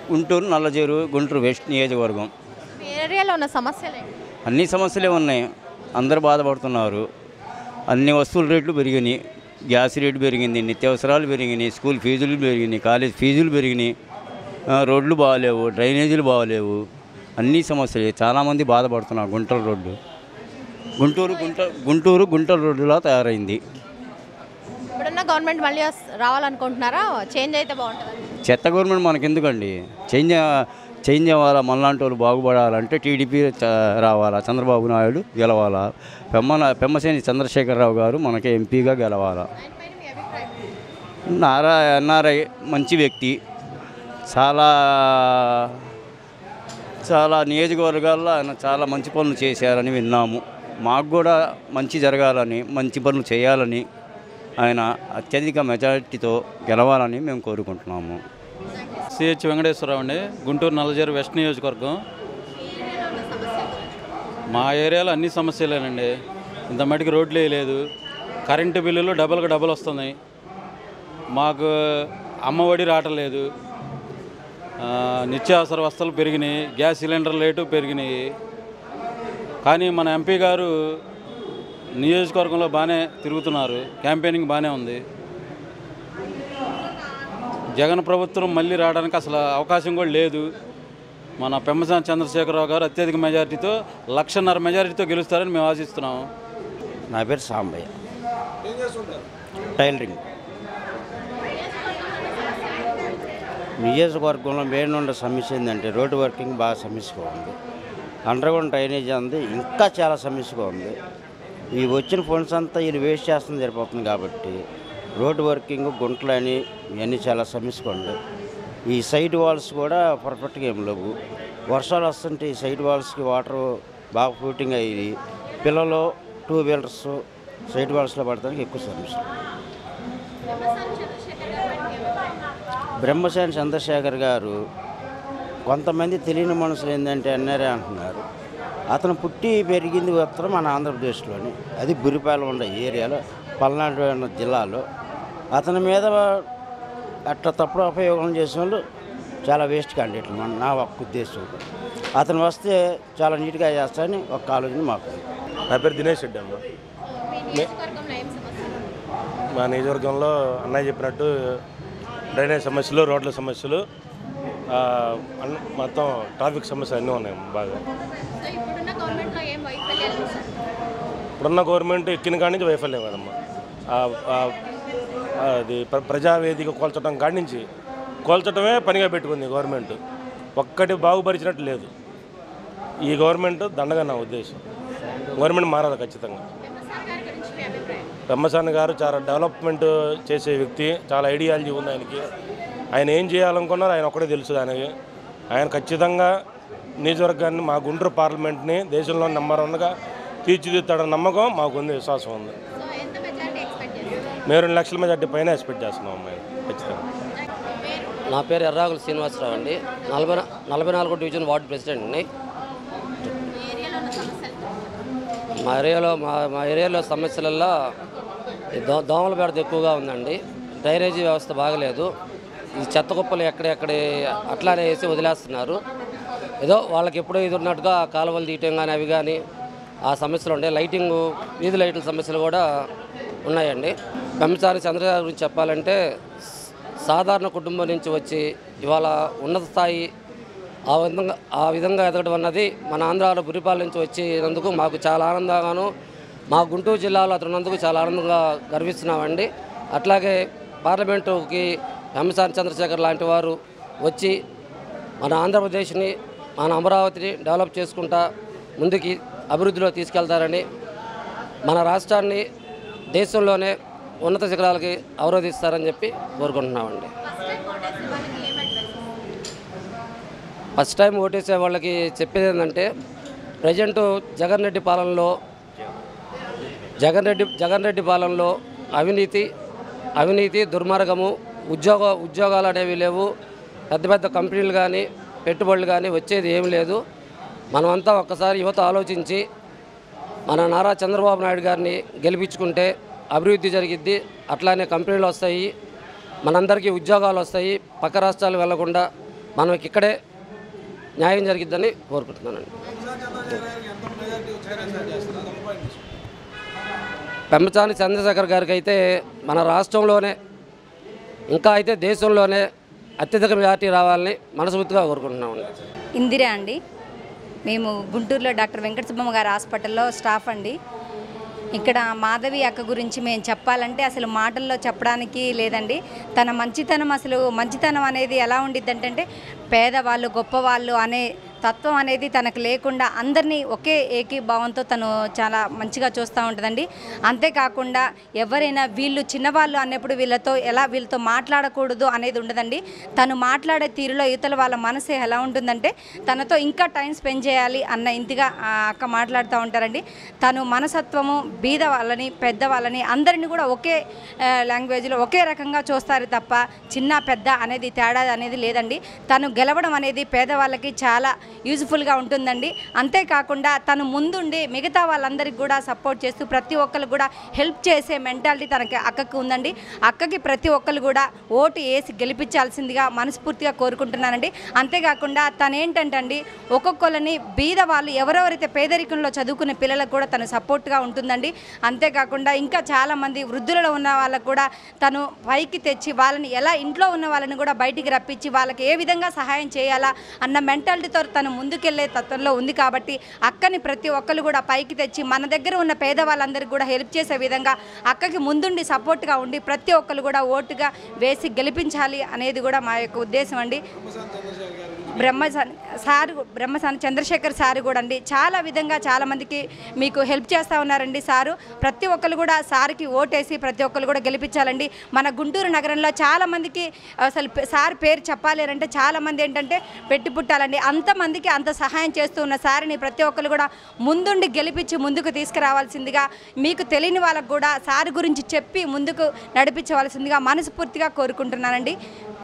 Guntur నల్లజేరు Guntur west నియోజకవర్గం మీ ఏరియాలో ఉన్న సమస్యలు ఏంటి అన్ని సమస్యలే ఉన్నాయి అందరు బాధపడుతున్నారు అన్ని వస్తువుల రేట్లు పెరిగినాయి గ్యాస్ రేటు పెరిగింది నిత్యావసరాలు పెరిగినాయి స్కూల్ ఫీజులు పెరిగినాయి కాలేజ్ ఫీజులు పెరిగినాయి ఆ, రోడ్లు బాగాలేవు డ్రైనేజీలు బాగాలేవు అన్ని సమస్యలే చాలామంది బాధపడుతున్నారు గుంటూరు రోడ్డు గుంటూరు గుంట గుంటూరు గుంటూరు రోడ్డులా తయారైంది ఇప్పుడున్న గవర్నమెంట్ మళ్ళీ వస్- రావాలనుకుంటున్నారా చేంజ్ అయితే బాగుంటుంది చెత్త గవర్నమెంట్ మనకెందుకండి చేంజ్ చేంజ్ అవ్వాలా మనలాంటి వాళ్ళు బాగుపడాలంటే టీడీపీ చ- రావాలా చంద్రబాబు నాయుడు గెలవాలా పెమ్మ పెమ్మసేని చంద్రశేఖరరావు గారు మనకి ఎంపీగా గెలవాలా నారా ఎన్ఆర్ఐ మంచి వ్యక్తి చాలా చాలా నియోజకవర్గాల్లో ఆయన చాలా మంచి పనులు చేశారని విన్నాము మాకు కూడా మంచి జరగాలని మంచి పనులు చేయాలని ఆయన అత్యధిక మెజారిటీతో గెలవాలని మేము కోరుకుంటున్నాము సిహెచ్ వెంకటేశ్వరరావు అండి గుంటూరు నల్లజేరు వెస్ట్ నియోజకవర్గం మా ఏరియాలో అన్ని సమస్యలేనండి ఇంత మటుకు రోడ్లు వేయలేదు కరెంటు బిల్లులు డబల్కి డబల్ వస్తున్నాయి మాకు అమ్మఒడి రావట్లేదు ఆ, నిత్యావసర వస్తువులు పెరిగినాయి గ్యాస్ సిలిండర్ రేటు పెరిగినాయి కానీ మన ఎంపీ గారు నియోజకవర్గంలో బాగానే తిరుగుతున్నారు క్యాంపెయినింగ్ బాగానే ఉంది జగన్ ప్రభుత్వం మళ్ళీ రావడానికి అసలు అవకాశం కూడా లేదు మన పెమ్మసాని చంద్రశేఖరరావు గారు అత్యధిక మెజారిటీతో లక్షన్నర మెజారిటీతో గెలుస్తారని మేము ఆశిస్తున్నాము నా పేరు సాంబయ్య టైలరింగ్ నియోజకవర్గంలో మెయిన్ ఉన్న సమస్య ఏంటంటే రోడ్డు వర్కింగ్ బాగా సమస్యగా ఉంది అండర్గ్రౌండ్ డ్రైనేజ్ అంది ఇంకా చాలా సమస్యగా ఉంది ఈ వచ్చిన ఫండ్స్ అంతా వీళ్ళు వేస్ట్ చేస్తుంది సరిపోతుంది కాబట్టి రోడ్డు వర్కింగ్ గుంటలని ఇవన్నీ చాలా సమస్యగా ఉంది ఈ సైడ్ వాల్స్ కూడా పర్ఫెక్ట్గా ఏం లేవు వర్షాలు వస్తుంటే ఈ సైడ్ వాల్స్కి వాటర్ బాగా ఫ్లూటింగ్ అయ్యి పిల్లలు టూ వీలర్స్ సైడ్ వాల్స్లో పడటానికి ఎక్కువ సమస్య బ్రహ్మసేన చంద్రశేఖర్ గారు కొంతమంది తెలియని మనుషులు ఏంటంటే అన్నారే అంటున్నారు అతను పుట్టి పెరిగింది మాత్రం మన ఆంధ్రప్రదేశ్లోని అది బురిపాలెం ఉండే ఏరియాలో పల్నాడు అన్న జిల్లాలో అతని మీద అట్లా తప్పుడు ఉపయోగం చేసిన వాళ్ళు చాలా వేస్ట్ క్యాండిడేట్లు మన నా ఒక్క ఉద్దేశం అతను వస్తే చాలా నీట్గా చేస్తారని ఒక ఆలోచన మాకు ఉంది. నా పేరు దినేష్ రెడ్డి అమ్మ మీ నియోజకవర్గంలో ఏం సమస్యలు మా నియోజకవర్గంలో అన్నయ్య చెప్పినట్టు డ్రైనేజ్ సమస్యలు రోడ్ల సమస్యలు ఆ, అన్- మొత్తం ట్రాఫిక్ సమస్యలు అన్నీ ఉన్నాయి బాగా సో ఇప్పుడున్న గవర్నమెంట్లో ఏం వైఫల్యాలు చూసారు ఇప్పుడున్న గవర్నమెంట్ ఎక్కిన కాడి నుంచి వైఫల్యం కదమ్మా ఆ- ఆ- అది ప్ర- ప్రజావేదిక కోల్చడం కాడి నుంచి కోల్చడమే పనిగా పెట్టుకుంది గవర్నమెంట్ ఒక్కటి బాగుపరిచినట్టు లేదు ఈ గవర్నమెంట్ దండగా నా ఉద్దేశం గవర్నమెంట్ మారాలి ఖచ్చితంగా పెమ్మసాని గారి గురించి మీ అభిప్రాయం బ్రహ్మసాని గారు చాలా డెవలప్మెంట్ చేసే వ్యక్తి చాలా ఐడియాలజీ ఉంది ఆయనకి ఆయన ఏం చేయాలనుకున్నారో ఆయన ఒక్కడే తెలుసు ఆయనకి ఆయన ఖచ్చితంగా నియోజకవర్గాన్ని మా గుంటూరు పార్లమెంట్ని దేశంలో నెంబర్ వన్గా తీర్చిదిద్దాడన్న నమ్మకం మాకుంది విశ్వాసం ఉంది సో ఎంత మెజారిటీ ఎక్స్పెక్ట్ చేస్తారు మేము రెండు లక్షల మెజార్టీ పైన ఎక్స్పెక్ట్ చేస్తున్నాం అమ్మాయి ఖచ్చితంగా నా పేరు ఎర్రాగుల శ్రీనివాసరావు అండి నలభై నలభై నాలుగో డివిజన్ వార్డు ప్రెసిడెంట్ అండి మీ ఏరియాలో ఉన్న సమస్యలు మా ఏరియాలో మా మా ఏరియాలో సమస్యలల్లో ఈ దో దోమల బెడద ఎక్కువగా ఉందండి డ్రైనేజీ వ్యవస్థ బాగలేదు ఈ చెత్త కుప్పలు ఎక్కడెక్కడ అట్లానే వేసి వదిలేస్తున్నారు ఏదో వాళ్ళకి ఎప్పుడో ఇది ఉన్నట్టుగా కాలువలు తీయటం కానీ అవి కానీ ఆ సమస్యలు ఉంటాయి లైటింగ్ వీధి లైట్ల సమస్యలు కూడా ఉన్నాయండి పెంచారి చంద్రబాబు గురించి చెప్పాలంటే సాధారణ కుటుంబం నుంచి వచ్చి ఇవాళ ఉన్నత స్థాయి ఆ విధంగా ఆ విధంగా ఎదగడం అన్నది మన ఆంధ్రాలో బురిపాల నుంచి వచ్చినందుకు మాకు చాలా ఆనందంగాను మా గుంటూరు జిల్లాలో అతను ఉన్నందుకు చాలా ఆనందంగా గర్విస్తున్నామండి అట్లాగే పార్లమెంటుకి వెంసాని చంద్రశేఖర్ లాంటి వారు వచ్చి మన ఆంధ్రప్రదేశ్ని మన అమరావతిని డెవలప్ చేసుకుంటా ముందుకి అభివృద్ధిలో తీసుకెళ్తారని మన రాష్ట్రాన్ని దేశంలోనే ఉన్నత శిఖరాలకి అవరోధిస్తారని చెప్పి కోరుకుంటున్నామండి ఫస్ట్ టైం ఓటేసే వాళ్ళకి చెప్పేది ఏంటంటే ప్రజెంట్ జగన్ రెడ్డి పాలనలో జగన్ రెడ్డి జగన్ రెడ్డి పాలనలో అవినీతి అవినీతి దుర్మార్గము ఉద్యోగ ఉద్యోగాలు అనేవి లేవు పెద్ద పెద్ద కంపెనీలు కానీ పెట్టుబడులు కానీ వచ్చేది ఏమి లేదు మనమంతా ఒక్కసారి యువత ఆలోచించి మన నారా చంద్రబాబు నాయుడు గారిని గెలిపించుకుంటే అభివృద్ధి జరిగిద్ది అట్లానే కంపెనీలు వస్తాయి మనందరికీ ఉద్యోగాలు వస్తాయి పక్క రాష్ట్రాలు వెళ్లకుండా మనకి ఇక్కడే న్యాయం జరిగిద్దని కోరుకుంటున్నానండి పెమ్మచాని చంద్రశేఖర్ గారికి అయితే మన రాష్ట్రంలోనే ఇంకా అయితే దేశంలోనే అత్యధిక మెజార్టీ రావాలని మనస్ఫూర్తిగా కోరుకుంటున్నామండి ఇందిరా అండి మేము గుంటూరులో డాక్టర్ వెంకట సుబ్బమ్మ గారి హాస్పిటల్లో స్టాఫ్ అండి ఇక్కడ మాధవి అక్క గురించి మేము చెప్పాలంటే అసలు మాటల్లో చెప్పడానికి లేదండి తన మంచితనం అసలు మంచితనం అనేది ఎలా ఉండిద్దంటే పేదవాళ్ళు గొప్పవాళ్ళు అనే తత్వం అనేది తనకు లేకుండా అందరినీ ఒకే ఏకీభావంతో తను చాలా మంచిగా చూస్తూ ఉంటుందండి అంతేకాకుండా ఎవరైనా వీళ్ళు చిన్నవాళ్ళు అన్నప్పుడు వీళ్ళతో ఎలా వీళ్ళతో మాట్లాడకూడదు అనేది ఉండదండి తను మాట్లాడే తీరులో ఇవతల వాళ్ళ మనసు ఎలా ఉంటుందంటే తనతో ఇంకా టైం స్పెండ్ చేయాలి అన్న ఇంతిగా ఆ అక్క మాట్లాడుతూ ఉంటారండి తను మనసత్వము బీద వాళ్ళని పెద్ద వాళ్ళని అందరిని కూడా ఒకే ఆ, లాంగ్వేజ్లో ఒకే రకంగా చూస్తారు తప్ప చిన్న పెద్ద అనేది తేడా అనేది లేదండి తను గెలవడం అనేది పేదవాళ్ళకి చాలా యూజ్ఫుల్గా ఉంటుందండి అంతేకాకుండా తను ముందుండి మిగతా వాళ్ళందరికీ కూడా సపోర్ట్ చేస్తూ ప్రతి ఒక్కరు కూడా హెల్ప్ చేసే మెంటాలిటీ తనకి అక్కకి ఉందండి అక్కకి ప్రతి ఒక్కరు కూడా ఓటు వేసి గెలిపించాల్సిందిగా మనస్ఫూర్తిగా కోరుకుంటున్నానండి అంతేకాకుండా తను ఏంటంటే అండి ఒక్కొక్కరిని బీద వాళ్ళు ఎవరెవరైతే పేదరికంలో చదువుకునే పిల్లలకు కూడా తను సపోర్ట్గా ఉంటుందండి అంతేకాకుండా ఇంకా చాలామంది వృద్ధులలో ఉన్న వాళ్ళకు కూడా తను పైకి తెచ్చి వాళ్ళని ఎలా ఇంట్లో ఉన్న వాళ్ళని కూడా బయటికి రప్పించి వాళ్ళకి ఏ విధంగా సహాయం చేయాలా అన్న మెంటాలిటీతో తను ముందుకెళ్లే తత్వంలో ఉంది కాబట్టి అక్కని ప్రతి ఒక్కరు కూడా పైకి తెచ్చి మన దగ్గర ఉన్న పేదవాళ్ళందరికీ కూడా హెల్ప్ చేసే విధంగా అక్కకి ముందుండి సపోర్ట్గా ఉండి ప్రతి ఒక్కరు కూడా ఓటుగా వేసి గెలిపించాలి అనేది కూడా మా యొక్క ఉద్దేశం అండి బ్రహ్మ సారు బ్రహ్మసాని చంద్రశేఖర్ సారు కూడా అండి చాలా విధంగా చాలా మందికి మీకు హెల్ప్ చేస్తూ ఉన్నారండి సారు ప్రతి ఒక్కరు కూడా సార్కి ఓటేసి ప్రతి ఒక్కరు కూడా గెలిపించాలండి మన గుంటూరు నగరంలో చాలా మందికి అసలు పే- సార్ పేరు చెప్పాలి అని అంటే చాలా మంది ఏంటంటే పెట్టి పుట్టాలండి అంతమందికి అంత సహాయం చేస్తూ ఉన్న సార్ని ప్రతి ఒక్కరు కూడా ముందుండి గెలిపించి ముందుకు తీసుకురావాల్సిందిగా మీకు తెలియని వాళ్ళకు కూడా సార్ గురించి చెప్పి ముందుకు నడిపించవలసిందిగా మనస్ఫూర్తిగా కోరుకుంటున్నానండి